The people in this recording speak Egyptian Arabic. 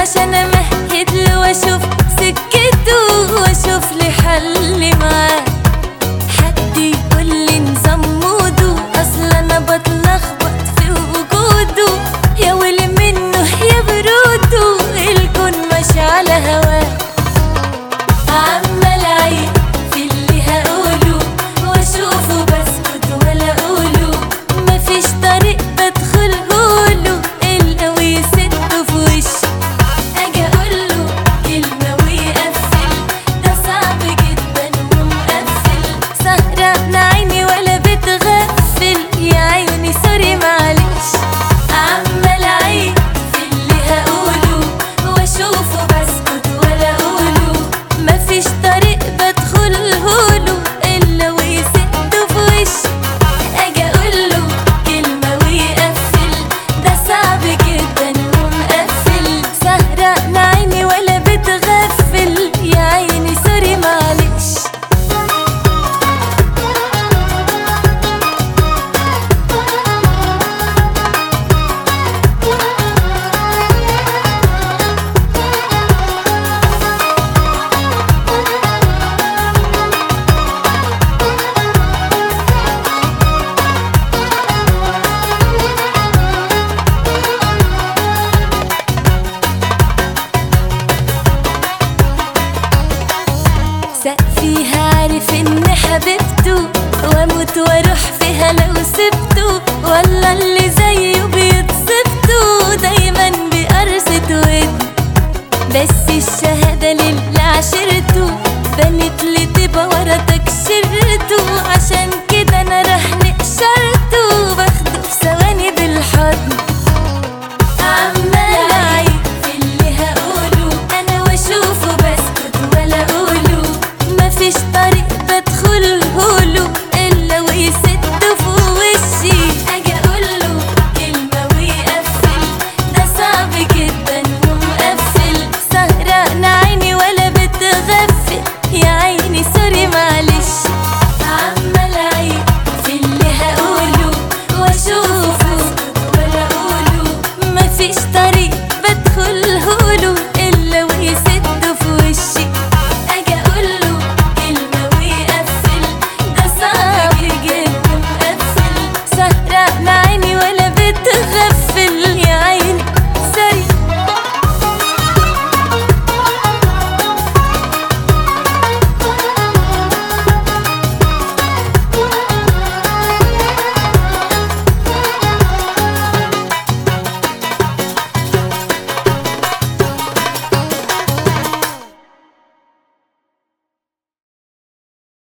عشان امهد له واشوف سكته واشوف لي حل معاه حد يقول لي نظام موده اصل انا بتلخبط في وجوده يا ويلي منه يا بروده الكون ماشي على هواه عمال اعيد في اللي هقوله واشوفه بسكت ولا اقوله مفيش طريق بدخلهوله الا ويسده في وشي اجي اقوله كلمه ويقفل ده صعب جدا ومقفل سهران عيني ولا بتغفل يا عيني سوري معلش عمال اعيد في اللي هقوله واشوفه بسكت ولا اقوله مفيش طريق بدخلهوله الا ويسده في وشي اجي اقوله كلمه ويقفل ده صعب جدا ومقفل سهران عيني ولا بتغفل يا عيني سوري معلش سقفيها عارف ان حبيبته واموت واروح فيها لو سبته ولا اللي زيه بيتصبته دايما